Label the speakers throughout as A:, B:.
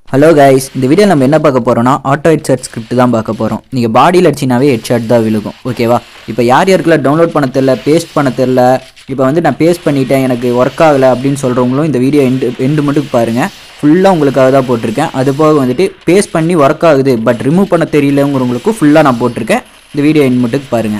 A: hello guys இந்த video நம்ம என்ன பார்க்க போகிறோம்னா ஆட்டோ ஹெட்செட் ஸ்கிரிப்ட் தான் பார்க்க போகிறோம் நீங்கள் பாடியில் அடிச்சினாவே ஹெட்ஷாட் தான் விழுகும் ஓகேவா இப்போ யார் யாருக்குள்ள டவுன்லோட் பண்ண தெரில பேஸ்ட் பண்ண தெரில இப்போ வந்து நான் பேஸ்ட் பண்ணிட்டேன் எனக்கு ஒர்க் ஆகலை அப்படின்னு சொல்கிறவங்களும் இந்த வீடியோ எண்டு எண்டு மட்டும் பாருங்கள் ஃபுல்லாக உங்களுக்காக தான் போட்டிருக்கேன் அது போக வந்துட்டு பேஸ்ட் பண்ணி ஒர்க் ஆகுது பட் ரிமூவ் பண்ண தெரியலங்கிறவங்களுக்கும் ஃபுல்லாக நான் போட்டிருக்கேன் இந்த வீடியோ எண்டு மட்டும் பாருங்கள்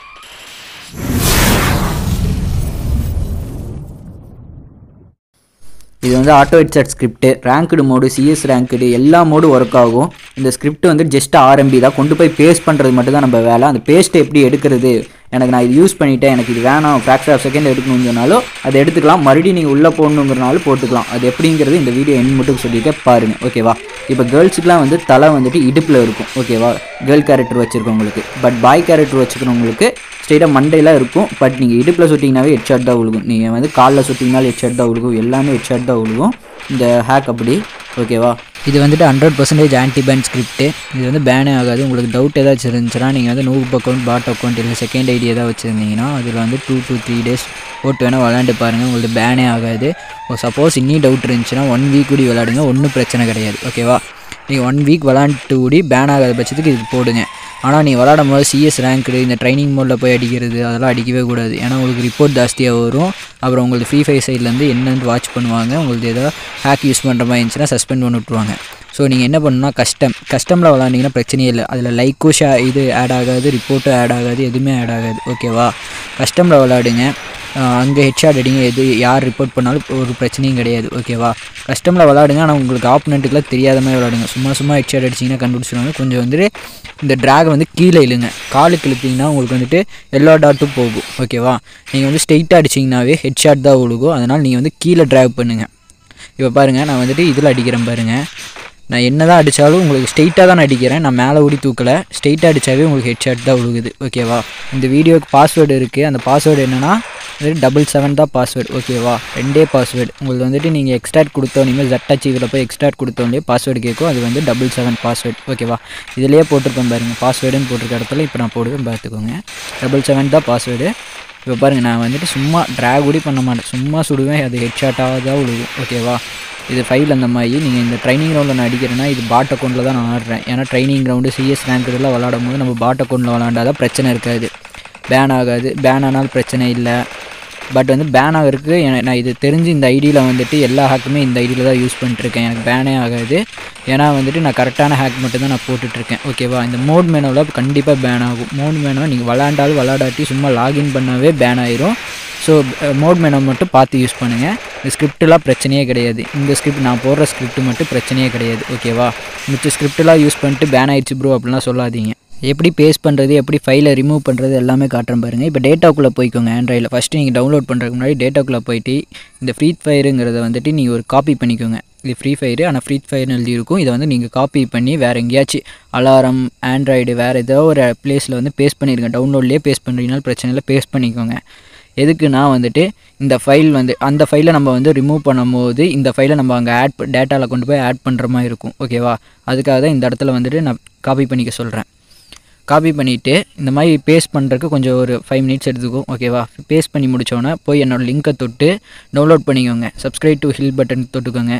A: இது வந்து auto headshot script ranked mode CS ranked எல்லா மோடும் ஒர்க் ஆகும் இந்த ஸ்கிரிப்ட் வந்து ஜஸ்ட் ஆர்எம்பி தான் கொண்டு போய் பேஸ்ட் பண்ணுறது மட்டும் தான் நம்ம வேலை அந்த பேஸ்ட் எப்படி எடுக்கிறது எனக்கு நான் இது யூஸ் பண்ணிட்டேன் எனக்கு இது வேணாம் ஃப்ராக்ஷர் ஆஃப் செகண்ட் எடுக்கணும்னு சொன்னாலும் அதை எடுத்துக்கலாம் மறுபடியும் நீங்கள் உள்ளே போடணுங்கிறனாலும் போட்டுக்கலாம் அது எப்படிங்கிறது இந்த வீடியோ என் மட்டும் சொல்லியிருக்கேன் பாருங்கள் ஓகேவா இப்போ கேர்ள்ஸுக்குலாம் வந்து தலை வந்துட்டு இடுப்பில் இருக்கும் ஓகேவா கேர்ள் கேரக்டர் வச்சுருக்கவங்களுக்கு பட் பாய் கேரக்டர் வச்சுக்கிறவங்களுக்கு ஸ்ட்ரெயிட்டாக மண்டையில் இருக்கும் பட் நீங்கள் இடுப்பில் சுட்டிங்கனாவே ஹெட்ஷாட் தான் விழுகும் நீங்கள் வந்து காலில் சுட்டிங்கனாலும் ஹெட்ஷாட் தான் விழுகும் எல்லாமே ஹெட்ஷாட் தான் விழுகும் இந்த ஹேக் அப்படி ஓகேவா
B: இது வந்துட்டு hundred percentage anti ban script இது வந்து பேனே ஆகாது உங்களுக்கு டவுட் ஏதாச்சும் இருந்துச்சுன்னா நீங்கள் வந்து நூப் அக்கௌண்ட் பாட் அக்கௌண்ட் இல்லை செகண்ட் ஐடி ஏதாவது வச்சுருந்தீங்கன்னா அதில் வந்து டூ to த்ரீ டேஸ் போட்டு வேணால் விளாண்டு பாருங்கள் உங்களுக்கு பேனே ஆகாது சப்போஸ் இன்னி டவுட் இருந்துச்சுன்னா ஒன் வீக் கூடி விளாடுங்க ஒன்றும் பிரச்சனை கிடையாது ஓகேவா நீங்கள் ஒன் வீக் விளாண்டுட்டு கூடி பேன் ஆகாத பட்சத்துக்கு இது போடுங்க ஆனால் நீ விளாடும் போது சிஎஸ் ரேங்க்டு இந்த ட்ரைனிங் மோடில் போய் அடிக்கிறது அதெல்லாம் அடிக்கவே கூடாது ஏன்னா உங்களுக்கு ரிப்போர்ட் ஜாஸ்தியாக வரும் அப்புறம் உங்களுக்கு ஃப்ரீ ஃபயர் சைட்லேருந்து என்னென்னு வாட்ச் பண்ணுவாங்க உங்களுக்கு ஏதாவது ஹேக் யூஸ் பண்ணுற மாதிரி இருந்துச்சுன்னா சஸ்பெண்ட் பண்ணி விட்ருவாங்க ஸோ நீங்கள் என்ன பண்ணணும்னா கஸ்டம் கஸ்டமில் விளாண்டிங்கன்னா பிரச்சனையே இல்லை அதில் லைக்கும் ஷே இது ஆட் ஆகாது ரிப்போர்ட்டும் ஆட் ஆகாது எதுவுமே ஆட் ஆகாது ஓகேவா கஸ்டமில் விளாடுங்க அங்கே ஹெட்ஷாட் அடிங்க எது யார் ரிப்போர்ட் பண்ணாலும் ஒரு பிரச்சனையும் கிடையாது ஓகேவா கஸ்டமில் விளாடுங்க ஆனால் உங்களுக்கு ஆப்போனண்ட்டுக்குலாம் தெரியாத மாதிரி விளாடுங்க சும்மா சும்மா ஹெட்ஷாட் அடிச்சிங்கன்னா கண்டுபிடிச்சிருவாங்க கொஞ்சம் வந்துட்டு இந்த ட்ராகை வந்து கீழே இழுங்க காலுக்கு இழுத்தீங்கன்னா உங்களுக்கு வந்துட்டு எல்லா டாட்டும் போகும் ஓகேவா நீங்கள் வந்து ஸ்ட்ரெயிட்டாக அடிச்சிங்கனாவே ஹெட்ஷாட் தான் விழுகும் அதனால் நீங்கள் வந்து கீழே ட்ராக் பண்ணுங்கள் இப்போ பாருங்கள் நான் வந்துட்டு இதில் அடிக்கிறேன் பாருங்கள் நான் என்ன தான் அடித்தாலும் உங்களுக்கு ஸ்ட்ரெயிட்டாக தான் நான் அடிக்கிறேன் நான் மேலே ஊடி தூக்கலை ஸ்ட்ரெயிட்டாக அடித்தாவே உங்களுக்கு ஹெட்ஷாட் தான் விழுகுது ஓகேவா இந்த வீடியோக்கு பாஸ்வேர்டு இருக்குது அந்த பாஸ்வேர்டு என்னென்னா டபுள் செவன் தான் பாஸ்வேர்டு ஓகேவா ரெண்டே பாஸ்வேர்டு உங்களுக்கு வந்துட்டு நீங்கள் எக்ஸ்ட்ராட் கொடுத்தோன்னே ஜட்டாச்சி இதில் போய் எக்ஸ்ட்ராட் கொடுத்தோன்னே பாஸ்வேர்டு கேட்கும் அது வந்து டபுள் செவன் பாஸ்வேர்டு ஓகேவா இதிலேயே போட்டிருப்பேன் பாருங்கள் பாஸ்வேர்டுன்னு போட்டிருக்க இடத்துல இப்போ நான் போடுவேன் பார்த்துக்கோங்க டபுள் செவன் தான் பாஸ்வேர்டு இப்போ பாருங்கள் நான் வந்துட்டு சும்மா ட்ராக் கூட பண்ண மாட்டேன் சும்மா சுடுவேன் அது ஹெட்ஷாட்டாக தான் விழுகும் ஓகேவா இது ஃபைல் அந்த மாதிரி நீங்கள் இந்த ட்ரைனிங் கிரவுண்டில் நான் அடிக்கிறேன்னா இது பாட் அக்கௌண்ட்டில் தான் நான் ஆடுறேன் ஏன்னா ட்ரைனிங் கிரவுண்டு சிஎஸ் ரேங்க்லாம் விளாடும் போது நம்ம பாட் அக்கௌண்ட்டில் விளாண்டாதான் பிரச்சனை இருக்காது பேன் ஆகாது பேன் ஆனாலும் பிரச்சனை இல்லை பட் வந்து பேன் ஆகிறதுக்கு எனக்கு நான் இது தெரிஞ்சு இந்த ஐடியில் வந்துட்டு எல்லா ஹேக்குமே இந்த ஐடியில் தான் யூஸ் பண்ணிட்டுருக்கேன் எனக்கு பேனே ஆகாது ஏன்னா வந்துட்டு நான் கரெக்டான ஹேக் மட்டும் தான் நான் போட்டுட்ருக்கேன் ஓகேவா இந்த மோட் மேனோவில் கண்டிப்பாக பேன் ஆகும் மோட் மேனோ நீங்கள் விளாண்டாலும் விளாடாட்டி சும்மா லாகின் பண்ணாவே பேன் ஆயிரும் ஸோ மோட் மேனோ மட்டும் பார்த்து யூஸ் பண்ணுங்கள் இந்த ஸ்கிரிப்டெலாம் பிரச்சனையே கிடையாது இந்த ஸ்கிரிப்ட் நான் போடுற ஸ்கிரிப்ட் மட்டும் பிரச்சனையே கிடையாது ஓகேவா மிச்ச ஸ்கிரிப்டெலாம் யூஸ் பண்ணிட்டு பேன் ஆயிடுச்சு ப்ரோ அப்படிலாம் சொல்லாதீங்க எப்படி பேஸ்ட் பண்ணுறது எப்படி ஃபைலை ரிமூவ் பண்ணுறது எல்லாமே காட்டுறேன் பாருங்கள் இப்போ டேட்டாக்குள்ளே போய்க்கோங்க ஆண்ட்ராய்டில் ஃபஸ்ட்டு நீங்கள் டவுன்லோட் பண்ணுறதுக்கு முன்னாடி டேட்டாக்குள்ளே போயிட்டு இந்த ஃப்ரீ ஃபயருங்கிறத வந்துட்டு நீங்கள் ஒரு காப்பி பண்ணிக்கோங்க இது ஃப்ரீ ஃபயரு ஆனால் ஃப்ரீ ஃபயர்னு எழுதியிருக்கும் இதை வந்து நீங்கள் காப்பி பண்ணி வேறு எங்கேயாச்சும் அலாரம் ஆண்ட்ராய்டு வேறு ஏதோ ஒரு ப்ளேஸில் வந்து பேஸ்ட் பண்ணிடுங்க டவுன்லோட்லேயே பேஸ்ட் பண்ணுறீங்கனாலும் பிரச்சனை இல்லை பேஸ்ட் பண்ணிக்கோங்க எதுக்குன்னா வந்துட்டு இந்த ஃபைல் வந்து அந்த ஃபைலை நம்ம வந்து ரிமூவ் பண்ணும்போது இந்த ஃபைலை நம்ம அங்கே ஆட் டேட்டாவில் கொண்டு போய் ஆட் பண்ணுற மாதிரி இருக்கும் ஓகேவா அதுக்காக தான் இந்த இடத்துல வந்துட்டு நான் காப்பி பண்ணிக்க சொல்கிறேன் காப்பி பண்ணிவிட்டு இந்த மாதிரி பேஸ்ட் பண்ணுறதுக்கு கொஞ்சம் ஒரு ஃபைவ் மினிட்ஸ் எடுத்துக்கும் ஓகேவா பேஸ்ட் பண்ணி முடித்தோன்னே போய் என்னோடய லிங்க்கை தொட்டு டவுன்லோட் பண்ணிக்கோங்க சப்ஸ்கிரைப் டு ஹில் பட்டன் தொட்டுக்கோங்க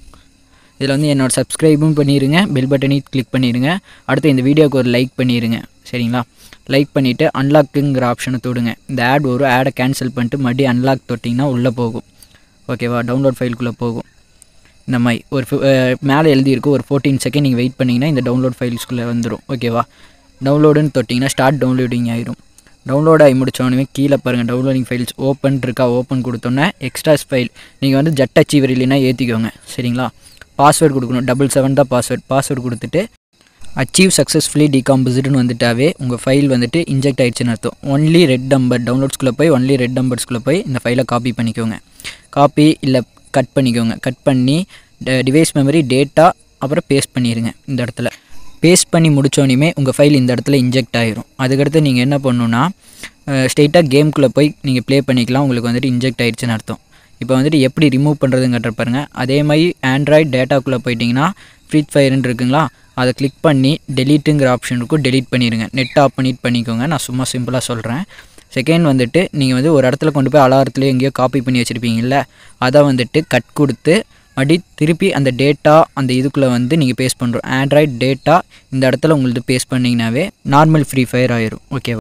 B: இதில் வந்து என்னோடய சப்ஸ்கிரைபும் பண்ணிடுங்க பெல் பட்டனையும் கிளிக் பண்ணிடுங்க அடுத்து இந்த வீடியோவுக்கு ஒரு லைக் பண்ணிடுங்க சரிங்களா லைக் பண்ணிவிட்டு அன்லாக்குங்கிற ஆப்ஷனை தொடுங்க இந்த ஆட் ஒரு ஆடை கேன்சல் பண்ணிட்டு மறுபடியும் அன்லாக் தொட்டிங்கன்னா உள்ளே போகும் ஓகேவா டவுன்லோட் ஃபைலுக்குள்ளே போகும் இந்த மாதிரி ஒரு மேலே எழுதியிருக்கும் ஒரு ஃபோர்டீன் செகண்ட் நீங்கள் வெயிட் பண்ணிங்கன்னா இந்த டவுன்லோட் ஃபைல்ஸ்குள்ளே வந்துடும் ஓகேவா டவுன்லோடுன்னு தொட்டிங்கன்னா ஸ்டார்ட் டவுன்லோடிங் ஆயிரும் டவுன்லோட் ஆகி முடித்தோடனே கீழே பாருங்கள் டவுன்லோடிங் ஃபைல்ஸ் ஓப்பன் இருக்கா ஓப்பன் கொடுத்தோன்னே எக்ஸ்ட்ராஸ் ஃபைல் நீங்கள் வந்து ஜட் அச்சீவர் இல்லைன்னா ஏற்றிக்கோங்க சரிங்களா பாஸ்வேர்டு கொடுக்கணும் டபுள் செவன் தான் பாஸ்வேர்ட் பாஸ்வேர்டு கொடுத்துட்டு அச்சீவ் சக்ஸஸ்ஃபுல்லி டிகாம்போசிட்னு வந்துட்டாவே உங்கள் ஃபைல் வந்துட்டு இன்ஜெக்ட் ஆயிடுச்சுன்னு அர்த்தம் ஒன்லி ரெட் நம்பர் டவுன்லோட்ஸ்குள்ளே போய் ஒன்லி ரெட் நம்பர்ஸ்குள்ளே போய் இந்த ஃபைலை காப்பி பண்ணிக்கோங்க காப்பி இல்லை கட் பண்ணிக்கோங்க கட் பண்ணி டிவைஸ் மெமரி டேட்டா அப்புறம் பேஸ்ட் பண்ணிடுங்க இந்த இடத்துல பேஸ்ட் பண்ணி முடித்தோடனே உங்கள் ஃபைல் இந்த இடத்துல இன்ஜெக்ட் ஆயிரும் அதுக்கடுத்து நீங்கள் என்ன பண்ணணுன்னா ஸ்ட்ரெயிட்டாக கேம்குள்ளே போய் நீங்கள் ப்ளே பண்ணிக்கலாம் உங்களுக்கு வந்துட்டு இன்ஜெக்ட் ஆயிடுச்சுன்னு அர்த்தம் இப்போ வந்துட்டு எப்படி ரிமூவ் பண்ணுறதுங்கிற பாருங்கள் அதே மாதிரி ஆண்ட்ராய்ட் டேட்டாக்குள்ளே போயிட்டிங்கன்னா ஃப்ரீ ஃபயர்னு இருக்குங்களா அதை கிளிக் பண்ணி டெலீட்டுங்கிற ஆப்ஷன் இருக்கும் டெலீட் பண்ணிடுங்க நெட் ஆஃப் பண்ணிட்டு பண்ணிக்கோங்க நான் சும்மா சிம்பிளாக சொல்கிறேன் செகண்ட் வந்துட்டு நீங்கள் வந்து ஒரு இடத்துல கொண்டு போய் அலாரத்துலேயே எங்கேயோ காப்பி பண்ணி வச்சுருப்பீங்கல்ல அதை வந்துட்டு கட் கொடுத்து மறுபடி திருப்பி அந்த டேட்டா அந்த இதுக்குள்ளே வந்து நீங்கள் பேஸ்ட் பண்ணுறோம் ஆண்ட்ராய்ட் டேட்டா இந்த இடத்துல உங்களுக்கு பேஸ்ட் பண்ணிங்கனாவே நார்மல் ஃப்ரீ ஃபயர் ஆயிரும் ஓகேவா